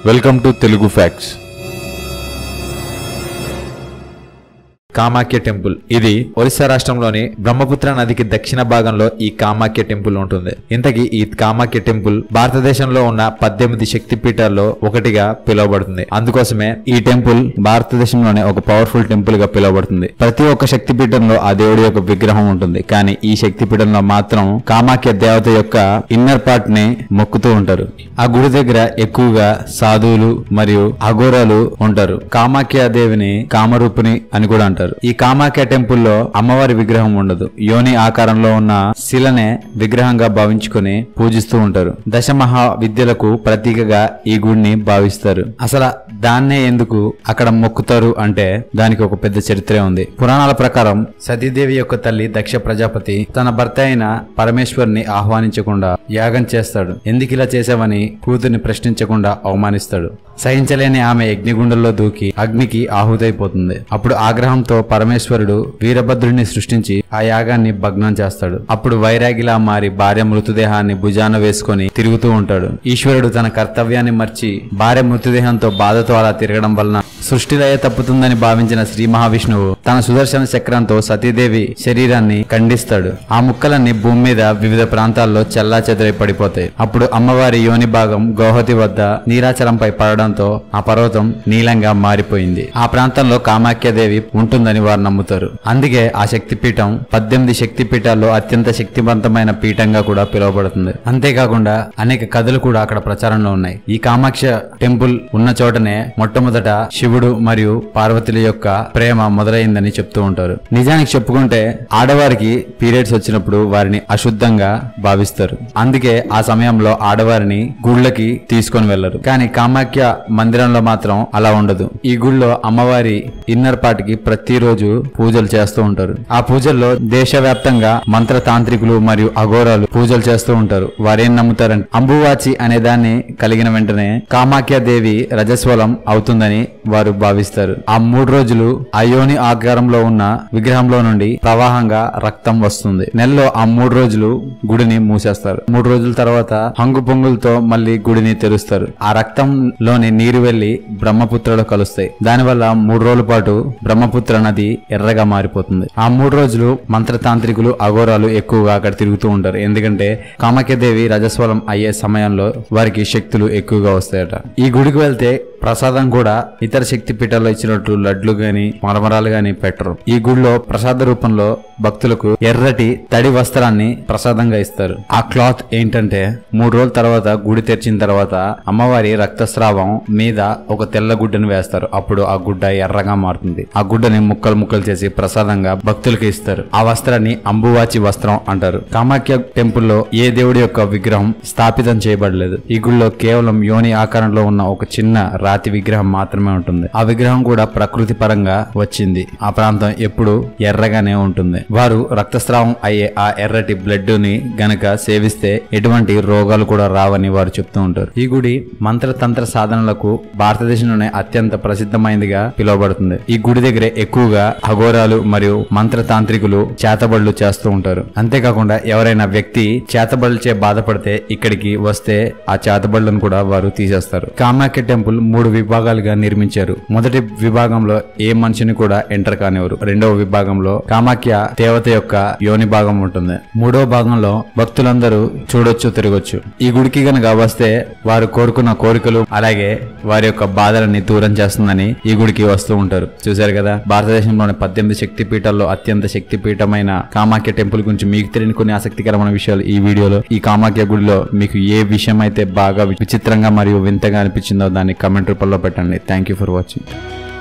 welcome to Telugu facts Kamakhya temple ఇది ఒరిస్సా రాష్ట్రంలోని బ్రహ్మపుత్ర నదికి దక్షిణ భాగంలో ఈ కామాఖ్య టెంపుల్ ఉంటుంది ఇంతకీ ఈ కామాఖ్య టెంపుల్ భారతదేశంలో ఉన్న పద్దెనిమిది శక్తి పీఠాల్లో ఒకటిగా పిలువబడుతుంది అందుకోసమే ఈ టెంపుల్ భారతదేశంలోనే ఒక పవర్ఫుల్ టెంపుల్ గా పిలువబడుతుంది ప్రతి ఒక్క శక్తి పీఠంలో ఆ దేవుడి యొక్క విగ్రహం ఉంటుంది కానీ ఈ శక్తి పీఠంలో మాత్రం కామాఖ్య దేవత యొక్క ఇన్నర్ పార్ట్ ని మొక్కుతూ ఉంటారు ఆ గుడి దగ్గర ఎక్కువగా సాధువులు మరియు అఘోరాలు ఉంటారు కామాఖ్య దేవిని కామరూపిణి అని కూడా అంటారు ఈ కామాఖ్య టెంపుల్ లో అమ్మవారి విగ్రహం ఉండదు యోని ఆకారంలో ఉన్న శిలనే విగ్రహంగా భావించుకొని పూజిస్తూ ఉంటారు దశమహా విద్యలకు ప్రతీకగా ఈ గుడిని భావిస్తారు అసలు దాన్నే ఎందుకు అక్కడ మొక్కుతారు అంటే దానికి ఒక పెద్ద చరిత్రే ఉంది పురాణాల ప్రకారం సతీదేవి యొక్క తల్లి దక్ష ప్రజాపతి తన భర్త అయిన పరమేశ్వరుని ఆహ్వానించకుండా యాగం చేస్తాడు ఎందుకు ఇలా చేసావని కూతుర్ని ప్రశ్నించకుండా అవమానిస్తాడు సహించలేని ఆమె అగ్నిగుండంలో దూకి అగ్నికి ఆహుతైపోతుంది అప్పుడు ఆగ్రహంతో పరమేశ్వరుడు వీరభద్రుడిని సృష్టించి ఆ యాగాన్ని భగ్నం చేస్తాడు అప్పుడు వైరాగిలా మారి భార్య మృతదేహాన్ని భుజాన వేసుకొని తిరుగుతూ ఉంటాడు ఈశ్వరుడు తన కర్తవ్యాన్ని మర్చి భార్య మృతదేహంతో బాధతో అలా తిరగడం వలన సృష్టిలయ తప్పుతుందని భావించిన శ్రీ మహావిష్ణువు తన సుదర్శన చక్రంతో సతీదేవి శరీరాన్ని ఖండిస్తాడు ఆ ముక్కలన్నీ భూమి మీద వివిధ ప్రాంతాల్లో చెల్లా పడిపోతాయి అప్పుడు అమ్మవారి యోని భాగం గౌహతి వద్ద నీరాచలంపై పడడంతో ఆ పర్వతం నీలంగా మారిపోయింది ఆ ప్రాంతంలో కామాఖ్యదేవి ఉంటుందని వారు నమ్ముతారు అందుకే ఆ శక్తి పీఠం పద్దెనిమిది శక్తి పీఠాల్లో అత్యంత శక్తివంతమైన పీఠంగా కూడా పిలువబడుతుంది అంతేకాకుండా అనేక కథలు కూడా అక్కడ ప్రచారంలో ఉన్నాయి ఈ కామాక్ష టెంపుల్ ఉన్న చోటనే మొట్టమొదట శివుడు మరియు పార్వతుల యొక్క ప్రేమ మొదలైందని చెప్తూ ఉంటారు నిజానికి చెప్పుకుంటే ఆడవారికి పీరియడ్స్ వచ్చినప్పుడు వారిని అశుద్ధంగా భావిస్తారు అందుకే ఆ సమయంలో ఆడవారిని గుళ్ళకి తీసుకొని వెళ్లరు కానీ కామాఖ్య మందిరంలో మాత్రం అలా ఉండదు ఈ గుళ్ళో అమ్మవారి ఇన్నర్ పార్ట్కి ప్రతిరోజు పూజలు చేస్తూ ఉంటారు ఆ పూజల్లో దేశవ్యాప్తంగా మంత్ర తాంత్రికులు మరియు అఘోరాలు పూజలు చేస్తూ ఉంటారు వారేం నమ్ముతారంటే అంబువాచి అనే దాన్ని కలిగిన వెంటనే కామాఖ్య దేవి రజస్వలం అవుతుందని వారు భావిస్తారు ఆ మూడు రోజులు అయోని ఆకారంలో ఉన్న విగ్రహంలో నుండి ప్రవాహంగా రక్తం వస్తుంది నెలలో ఆ మూడు రోజులు గుడిని మూసేస్తారు మూడు రోజుల తర్వాత హంగు పొంగులతో మళ్ళీ గుడిని తెరుస్తారు ఆ రక్తంలోని నీరు వెళ్లి బ్రహ్మపుత్రలో కలుస్తాయి దానివల్ల మూడు రోజుల పాటు బ్రహ్మపుత్ర నది ఎర్రగా మారిపోతుంది ఆ మూడు రోజులు మంత్రతాంత్రికులు అఘోరాలు ఎక్కువగా అక్కడ తిరుగుతూ ఉంటారు ఎందుకంటే కామాఖ్యదేవి రజస్వలం అయ్యే సమయంలో వారికి శక్తులు ఎక్కువగా వస్తాయట ఈ గుడికి వెళ్తే ప్రసాదం కూడా ఇతర శక్తి పీఠాల్లో ఇచ్చినట్టు లడ్లు గాని మరమరాలు గాని పెట్టరు ఈ గుడిలో ప్రసాద రూపంలో భక్తులకు ఎర్రటి తడి వస్త్రాన్ని ప్రసాదంగా ఇస్తారు ఆ క్లాత్ ఏంటంటే మూడు రోజుల తర్వాత గుడి తెరిచిన తర్వాత అమ్మవారి రక్తస్రావం మీద ఒక తెల్ల గుడ్డను వేస్తారు అప్పుడు ఆ గుడ్డ ఎర్రగా మారుతుంది ఆ గుడ్డని ముక్కలు ముక్కలు చేసి ప్రసాదంగా భక్తులకు ఇస్తారు ఆ వస్త్రాన్ని అంబువాచి వస్త్రం అంటారు కామాఖ్య టెంపుల్లో ఏ దేవుడి యొక్క విగ్రహం స్థాపితం చేయబడలేదు ఈ గుడిలో కేవలం యోని ఆకారంలో ఉన్న ఒక చిన్న రాతి విగ్రహం మాత్రమే ఉంటుంది ఆ విగ్రహం కూడా ప్రకృతి పరంగా వచ్చింది ఆ ప్రాంతం ఎప్పుడు ఎర్రగానే ఉంటుంది వారు రక్తస్రావం అయ్యే ఆ ఎర్రటి బ్లడ్ ని గనక సేవిస్తే ఎటువంటి రోగాలు కూడా రావని వారు చెప్తూ ఉంటారు ఈ గుడి మంత్రతంత్ర సాధనలకు భారతదేశంలోనే అత్యంత ప్రసిద్ధమైనదిగా పిలువబడుతుంది ఈ గుడి దగ్గరే ఎక్కువగా అఘోరాలు మరియు మంత్రతాంత్రికులు చేతబడులు చేస్తూ ఉంటారు అంతేకాకుండా ఎవరైనా వ్యక్తి చేతబడులచే బాధపడితే ఇక్కడికి వస్తే ఆ చేతబడులను కూడా వారు తీసేస్తారు కామాఖ్య టెంపుల్ మూడు విభాగాలుగా నిర్మించారు మొదటి విభాగంలో ఏ మనిషిని కూడా ఎంటర్ కానివ్వరు రెండవ విభాగంలో కామాఖ్య దేవత యొక్క యోని భాగం ఉంటుంది మూడో భాగంలో భక్తులందరూ చూడొచ్చు తిరగొచ్చు ఈ గుడికి గనక వస్తే వారు కోరుకున్న కోరికలు అలాగే వారి యొక్క బాధలని దూరం చేస్తుందని ఈ గుడికి వస్తూ ఉంటారు చూశారు కదా భారతదేశంలోని పద్దెనిమిది శక్తి పీఠాల్లో అత్యంత శక్తి పీఠమైన కామాఖ్య టెంపుల్ గురించి మీకు తెలియని కొన్ని ఆసక్తికరమైన విషయాలు ఈ వీడియోలో ఈ కామాఖ్య గుడిలో మీకు ఏ విషయం అయితే బాగా విచిత్రంగా మరియు వింతగా అనిపించిందో దాన్ని కమెంట్ రూపంలో పెట్టండి థ్యాంక్ యూ ఫర్ వాచింగ్